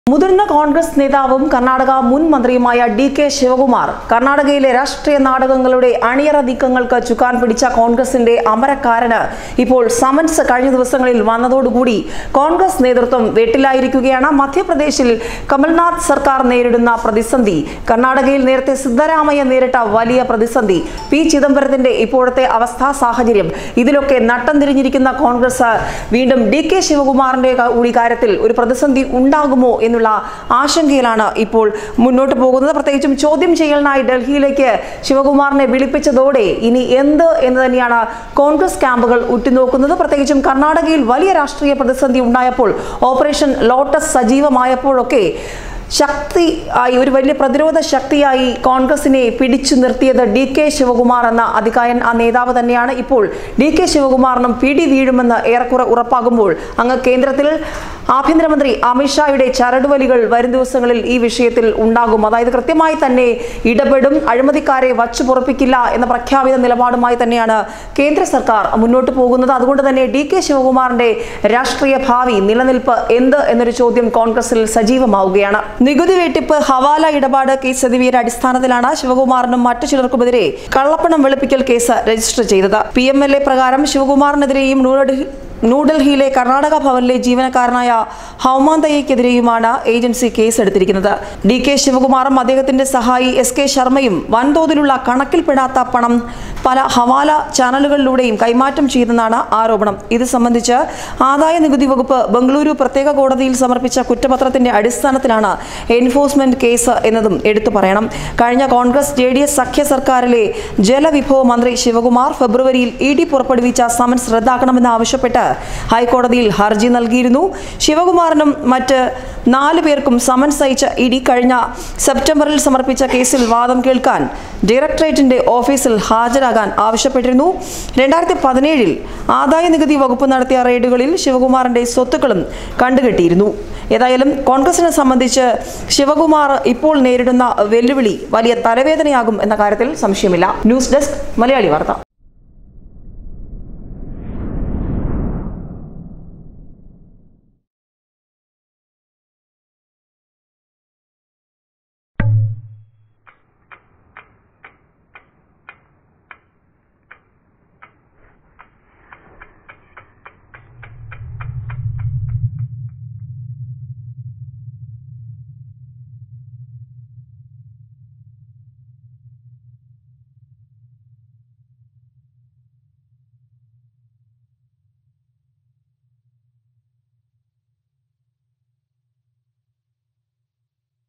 മുതിർന്ന കോൺഗ്രസ് നേതാവും കർണാടക മുൻ മന്ത്രിയുമായ ഡി കെ ശിവകുമാർ കർണാടകയിലെ രാഷ്ട്രീയ നാടകങ്ങളുടെ അണിയറ നീക്കങ്ങൾക്ക് ചുക്കാൻ പിടിച്ച കോൺഗ്രസിന്റെ അമരക്കാരന് ഇപ്പോൾ സമൻസ് കഴിഞ്ഞ ദിവസങ്ങളിൽ വന്നതോടുകൂടി കോൺഗ്രസ് നേതൃത്വം വെട്ടിലായിരിക്കുകയാണ് മധ്യപ്രദേശിൽ കമൽനാഥ് സർക്കാർ നേരിടുന്ന പ്രതിസന്ധി കർണാടകയിൽ നേരത്തെ സിദ്ധരാമയ്യ നേരിട്ട വലിയ പ്രതിസന്ധി പി ചിദംബരത്തിന്റെ ഇപ്പോഴത്തെ അവസ്ഥാ സാഹചര്യം ഇതിലൊക്കെ നട്ടം തിരിഞ്ഞിരിക്കുന്ന കോൺഗ്രസ് വീണ്ടും ഡി കെ ശിവകുമാറിന്റെ ക- കൂടി കാര്യത്തിൽ ഒരു പ്രതിസന്ധി ഉണ്ടാകുമോ എന്നുള്ള ആശങ്കയിലാണ് ഇപ്പോൾ മുന്നോട്ട് പോകുന്നത് പ്രത്യേകിച്ചും ചോദ്യം ചെയ്യലിനായി ഡൽഹിയിലേക്ക് ശിവകുമാറിനെ വിളിപ്പിച്ചതോടെ ഇനി എന്ത് എന്ന് തന്നെയാണ് കോൺഗ്രസ് ക്യാമ്പുകൾ ഉറ്റുനോക്കുന്നത് പ്രത്യേകിച്ചും കർണാടകയിൽ വലിയ രാഷ്ട്രീയ പ്രതിസന്ധി ഉണ്ടായപ്പോൾ ഓപ്പറേഷൻ ലോട്ടസ് സജീവമായപ്പോഴൊക്കെ ശക്തി ആയി ഒരു വലിയ പ്രതിരോധ ശക്തിയായി കോൺഗ്രസിനെ പിടിച്ചു നിർത്തിയത് ഡി കെ ശിവകുമാർ എന്ന അധികായൻ ആ നേതാവ് തന്നെയാണ് ഇപ്പോൾ ഡി കെ ശിവകുമാറിനും പിടി വീഴുമെന്ന് ഏറെക്കുറെ ഉറപ്പാകുമ്പോൾ അങ്ങ് കേന്ദ്രത്തിൽ ആഭ്യന്തരമന്ത്രി അമിത്ഷായുടെ ചരടുവലികൾ വരും ദിവസങ്ങളിൽ ഈ വിഷയത്തിൽ ഉണ്ടാകും അതായത് കൃത്യമായി തന്നെ ഇടപെടും അഴിമതിക്കാരെ വച്ചു പൊറപ്പിക്കില്ല എന്ന പ്രഖ്യാപിത നിലപാടുമായി തന്നെയാണ് കേന്ദ്ര സർക്കാർ മുന്നോട്ട് പോകുന്നത് അതുകൊണ്ട് തന്നെ ഡി കെ ശിവകുമാറിന്റെ രാഷ്ട്രീയ ഭാവി നിലനിൽപ്പ് എന്ത് എന്നൊരു ചോദ്യം കോൺഗ്രസിൽ സജീവമാവുകയാണ് നികുതി വെട്ടിപ്പ് ഹവാല ഇടപാട് കേസ് എന്നിവയുടെ അടിസ്ഥാനത്തിലാണ് ശിവകുമാറിനും മറ്റു ചിലർക്കുമെതിരെ കള്ളപ്പണം വെളുപ്പിക്കൽ കേസ് രജിസ്റ്റർ ചെയ്തത് പി എം എൽ എ പ്രകാരം ശിവകുമാറിനെതിരെയും ന്യൂഡൽഹി ന്യൂഡൽഹിയിലെ കർണാടക ഭവനിലെ ജീവനക്കാരനായ ഹൗമാന്തയ്യക്കെതിരെയുമാണ് ഏജൻസി കേസെടുത്തിരിക്കുന്നത് ഡി കെ ശിവകുമാറും അദ്ദേഹത്തിന്റെ സഹായി എസ് കെ ശർമ്മയും വൻതോതിലുള്ള കണക്കിൽപ്പെടാത്ത പണം പല ഹവാല ചാനലുകളിലൂടെയും കൈമാറ്റം ചെയ്തെന്നാണ് ആരോപണം ഇത് സംബന്ധിച്ച് ആദായ നികുതി വകുപ്പ് ബംഗളൂരു പ്രത്യേക കോടതിയിൽ സമർപ്പിച്ച കുറ്റപത്രത്തിന്റെ അടിസ്ഥാനത്തിലാണ് എൻഫോഴ്സ്മെന്റ് കേസ് എന്നതും എടുത്തു പറയണം കഴിഞ്ഞ കോൺഗ്രസ് ജെ ഡി എസ് സഖ്യ സർക്കാരിലെ ജലവിഭവ മന്ത്രി ശിവകുമാർ ഫെബ്രുവരിയിൽ ഇ ഡി പുറപ്പെടുവിച്ച സമൻസ് റദ്ദാക്കണമെന്ന് ആവശ്യപ്പെട്ട് ഹൈക്കോടതിയിൽ ഹർജി നൽകിയിരുന്നു ശിവകുമാറിനും മറ്റ് നാല് പേർക്കും സമൻസ് അയച്ച ഇ ഡി കഴിഞ്ഞ സെപ്റ്റംബറിൽ സമർപ്പിച്ച കേസിൽ വാദം കേൾക്കാൻ ഡയറക്ടറേറ്റിന്റെ ഓഫീസിൽ ഹാജരാകാൻ ആവശ്യപ്പെട്ടിരുന്നു രണ്ടായിരത്തി പതിനേഴിൽ ആദായ നികുതി വകുപ്പ് നടത്തിയ റെയ്ഡുകളിൽ ശിവകുമാറിന്റെ സ്വത്തുക്കളും കണ്ടുകെട്ടിയിരുന്നു ഏതായാലും കോൺഗ്രസിനെ സംബന്ധിച്ച് ശിവകുമാർ ഇപ്പോൾ നേരിടുന്ന വെല്ലുവിളി വലിയ തലവേദനയാകും എന്ന കാര്യത്തിൽ സംശയമില്ല ന്യൂസ് ഡെസ്ക് മലയാളി വാർത്ത